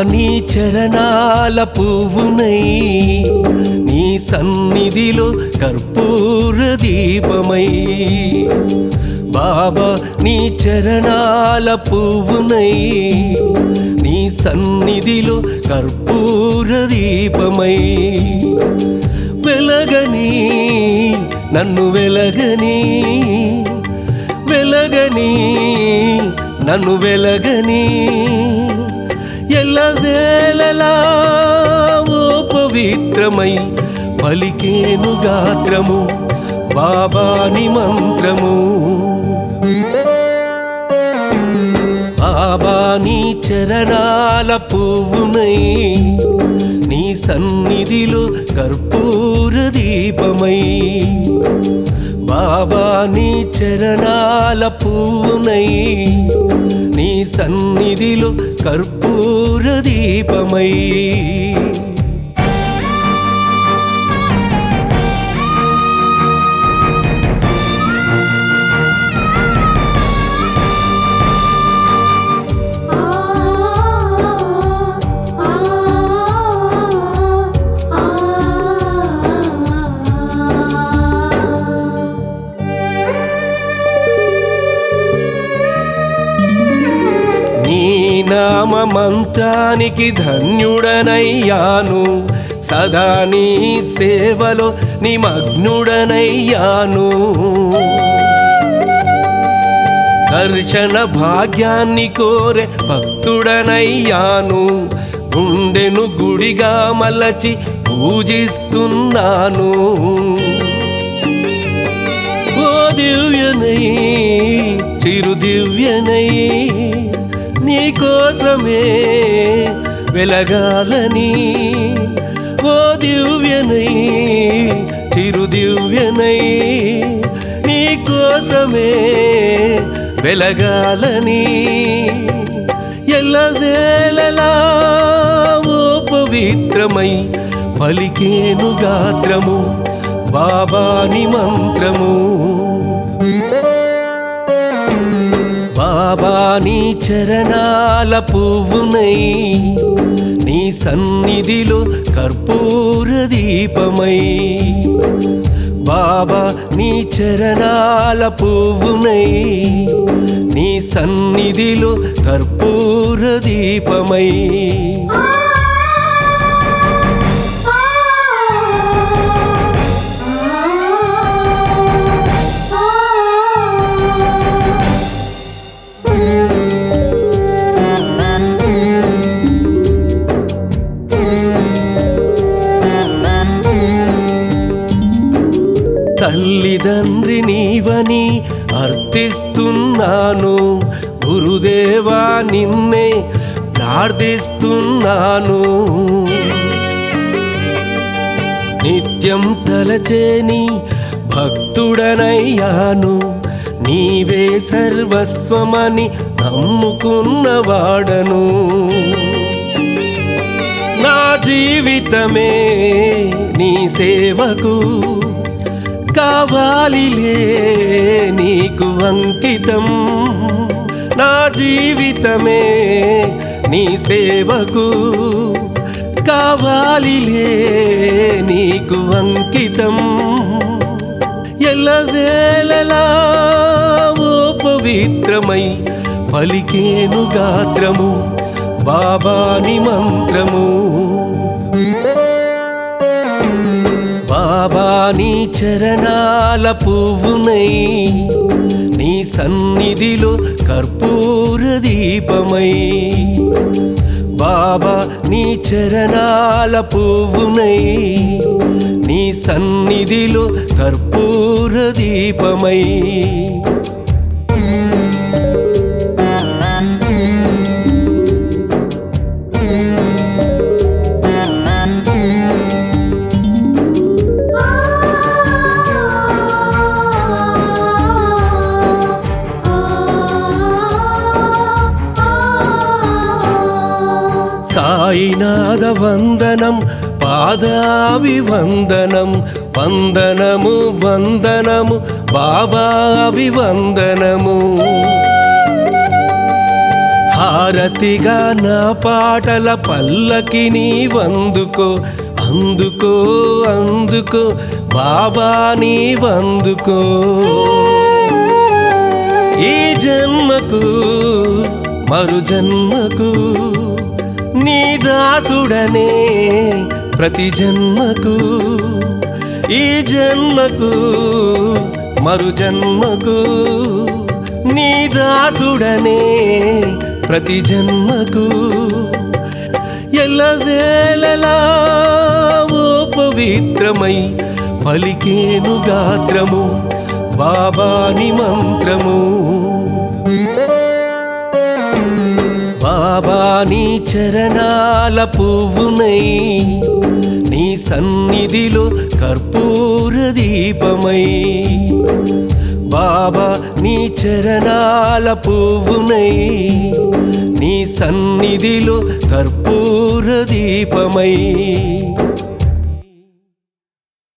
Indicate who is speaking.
Speaker 1: నీ చరణాల పువ్వునై నీ సన్నిధిలో కర్పూర దీపమై బాబా నీ చరణాల పువ్వునై నీ సన్నిధిలో కర్పూర దీపమై వెలగని నన్ను వెలగని వెలగని నన్ను వెలగని ఎల్లవేళలా ఓ పవిత్రమై పలికేను గాత్రము బాబాని మంత్రము బాబా నీ చరణాల పువ్వునై నీ సన్నిధిలో కర్పూర దీపమై బాబా నీ చరణాల పువ్వునై నీ సన్నిధిలో కర్పూర దీపమై
Speaker 2: ఆ ఆ ఆ
Speaker 1: నీ నామంతానికి ధన్యుడనయ్యాను సదా నీ సేవలో నిమగ్నుడనయ్యాను దర్శన భాగ్యాన్ని కోరే భక్తుడనయ్యాను గుండెను గుడిగా మలచి పూజిస్తున్నాను ఓ దివ్యనై చిరు దివ్యనై నీ కోసమే వెలగాలని ఓ దివ్యనై చిరు దివ్యనై నీ కోసమే వెలగాలని ఎల్లవేళలా ఓ పవిత్రమై పలికేను గాత్రము బాబాని మంత్రము బాబా నీ చరణాల పువ్వునై నీ సన్నిధిలో కర్పూర దీపమై బాబా నీ చరణాల పువ్వునై నీ సన్నిధిలో కర్పూర దీపమై తల్లిదండ్రి నీవని అర్థిస్తున్నాను గురుదేవా నిన్నే ప్రార్థిస్తున్నాను నిత్యం తలచేని భక్తుడనయ్యాను నీవే సర్వస్వమని నమ్ముకున్నవాడను నా జీవితమే నీ సేవకు కావాలిలే నీకు అంకితం నా జీవితమే నీ సేవకు కావాలిలే నీకు అంకితం ఎల్లవేళలా ఓ పవిత్రమై పలికేను గాత్రము బాబాని మంత్రము బాబా నీ చరణాల పువ్వునై నీ సన్నిధిలో కర్పూర దీపమై బాబా నీ చరణాల పువ్వునై నీ సన్నిధిలో కర్పూర దీపమై సాయినాథ వందనం పాదాభివందనం వందనము వందనము బాబాభివందనము హారతిగా నా పాటల పల్లకిని వందుకో అందుకో అందుకో బాబా నీ వందుకో ఈ జన్మకు మరు జన్మకు నీ దాసుడనే ప్రతి జన్మకు ఈ జన్మకు మరు జన్మకు నీ దాసుడనే ప్రతి జన్మకు ఎల్లవేళలా ఓ పవిత్రమై పలికేను గాత్రము బాబాని మంత్రము బాబా నీ చరణాల పువ్వునై నీ సన్నిధిలో కర్పూర దీపమై బాబా నీ చరణాల పువ్వునై నీ సన్నిధిలో కర్పూర దీపమై